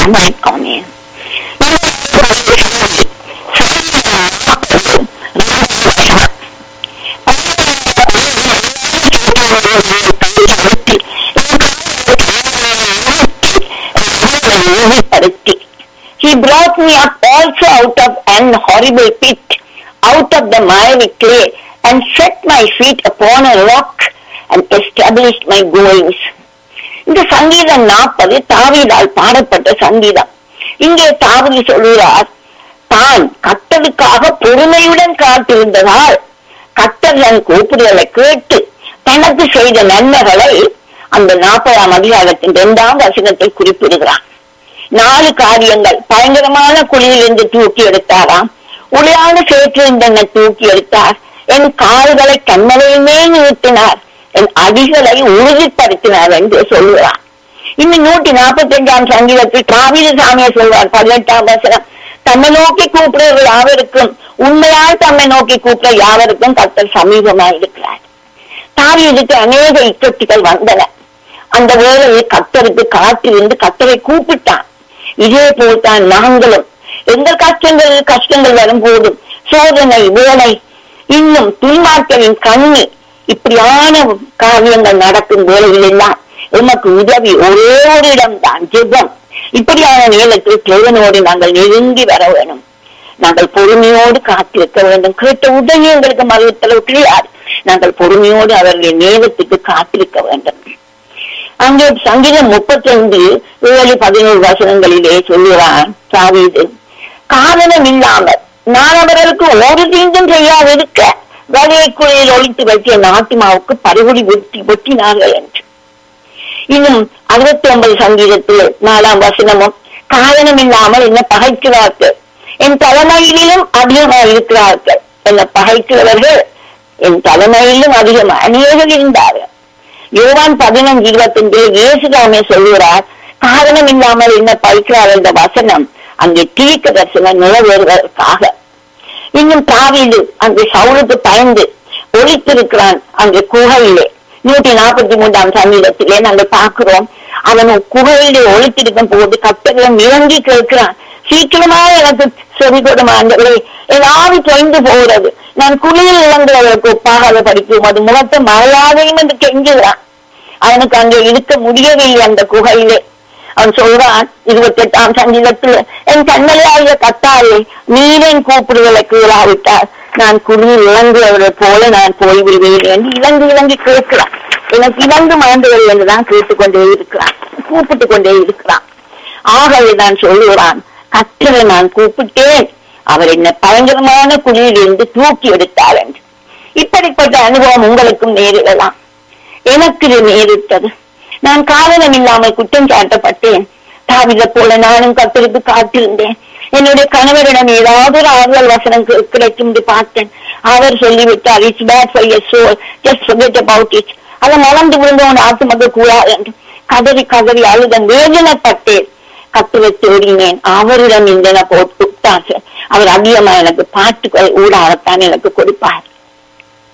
back on him. He brought me up also out of an horrible pit, out of the miry clay, and set my feet upon a rock and established my goings. இந்த சங்கீதம் நாற்பது தாவீதால் பாடப்பட்ட சங்கீதம் இங்கே தாவீது சொல்கிறார் தான் கத்தலுக்காக பொறுமையுடன் காத்திருந்ததால் கத்தர் தன் கூப்பிடுதலை கேட்டு தனக்கு செய்த நன்மைகளை அந்த நாற்பதாம் அதிகாரத்தின் இரண்டாம் வசனத்தில் குறிப்பிடுகிறான் நாலு காரியங்கள் பயங்கரமான குழியிலிருந்து தூக்கி எடுத்தாராம் உளையான சேற்றிருந்தென்னை தூக்கி எடுத்தார் என் கால்களை கண்மலையுமே நிறுத்தினார் என் அடிகளை உறுதிப்படுத்தினார் என்று சொல்லுகிறார் இன்னும் நூற்றி நாற்பத்தி அஞ்சாம் சங்கீதத்தில் காவிரி சாமியை சொல்வார் பதினெட்டாம் வசனம் தம்மை நோக்கி கூப்பிடுற யாவருக்கும் உண்மையால் தம்மை நோக்கி கூப்பிட யாவருக்கும் கத்தர் சமீபமாய் இருக்கிறார் தாவீதுக்கு அநேக இக்கட்டுகள் வந்தன அந்த வேளையில் கத்தருக்கு காத்திருந்து கத்தரை கூப்பிட்டான் இதே போல்தான் நாங்களும் எங்கள் கஷ்டங்கள் கஷ்டங்கள் வரும்போதும் சோதனை வேலை இன்னும் துன்மார்க்கனின் கண்ணி இப்படியான காரியங்கள் நடக்கும் வேளையில் எல்லாம் உமக்கு உதவி ஒரே ஒரு இடம்தான் ஜெபம் இப்படியான நேரத்தில் தேவனோடு நாங்கள் நெருங்கி வர வேணும் நாங்கள் பொறுமையோடு காத்திருக்க வேண்டும் கேட்ட உதவி எங்களுக்கு மறுத்தளவு கிடையாது நாங்கள் பொறுமையோடு அவருடைய நேரத்துக்கு காத்திருக்க வேண்டும் அங்கே சங்கீதம் முப்பத்தி ஐந்து ஏழு பதினோரு வசனங்களிலே சொல்லுவான் சாவீது காரணம் இல்லாமல் நான் அவர்களுக்கு ஒரு தீங்கும் செய்யாதிருக்க வலைக்குழியில் ஒழித்து வைத்த நாட்டுமாவுக்கு பறிகுடி வெட்டி வெட்டினார்கள் என்று இன்னும் அறுபத்தி ஒன்பது சங்கீதத்தில் நாலாம் வசனமும் காரணம் இல்லாமல் என்ன பகைக்கிறார்கள் என் தலைமையிலும் அதிகமாக இருக்கிறார்கள் என்ன பகைக்கிறவர்கள் என் தலைமையிலும் அதிகம் அநேகர் இருந்தார்கள் யோவான் பதினஞ்சு இருபத்தஞ்சு இயேசுதாமே சொல்லுகிறார் காரணம் இல்லாமல் என்ன பயிற்கிறார் என்ற வசனம் அங்கே தீர்க்க தரிசனம் நிறைவேறுவதற்காக இன்னும் தாவீது அங்கே சவுலுக்கு பயந்து ஒழித்திருக்கிறான் அங்கே குகையிலே நூற்றி நாற்பத்தி மூன்றாம் சமீபத்திலே நாங்கள் பார்க்கிறோம் அவன் குகையிலே ஒழித்திருக்கும் போது கத்தகம் இறங்கி கேட்கிறான் சீக்கிரமா எனக்கு செவி கொடுமாண்டவர்களே ஏதாவது தொய்ந்து போகிறது நான் குளியில் இழந்தவர்களுக்கு ஒப்பாக அதை படிக்கும் அது முகத்தை மழையாதையும் என்று கெஞ்சுகிறான் அவனுக்கு அங்கே இருக்க முடியவில்லை அந்த குகையிலே அவன் சொல்றான் இருபத்தி எட்டாம் சங்கீதத்தில் என் கண்ணலாகிய கத்தாலே நீரின் கூப்பிடுதலை கீழாவிட்டார் நான் குளிர் இழங்குவதை போல நான் போய்விடுவேன் என்று இலங்கு இலங்கி கேட்கிறான் எனக்கு இலங்கு மாண்டுகள் என்றுதான் கேட்டுக்கொண்டே இருக்கிறான் கூப்பிட்டு கொண்டே இருக்கிறான் ஆகவே நான் சொல்லுகிறான் கத்தரை நான் கூப்பிட்டேன் அவர் என்ன பயங்கரமான குழியிலிருந்து தூக்கி எடுத்தார் என்று இப்படிப்பட்ட அனுபவம் உங்களுக்கும் நேரிடலாம் எனக்கு இது நேரிட்டது நான் காரணம் இல்லாமல் குற்றம் சாட்டப்பட்டேன் தாவித போல நானும் கத்தருக்கு காத்திருந்தேன் என்னுடைய கணவரிடம் ஏதாவது ஒரு ஆறுதல் வசனம் கி- கிடைக்கும் என்று பார்த்தேன் அவர் சொல்லிவிட்டார் it's bad for your soul just forget about it அதை மறந்து விழுந்து உன் ஆத்மக்கு கூடாது என்று கதறி கதறி அழுதன் வேதனைப்பட்டேன் கத்துவை தேடினேன் அவரிடம் இந்த போட்டு அவர் அதிகமா எனக்கு பாட்டுகள் ஊடாகத்தான் எனக்கு கொடுப்பார்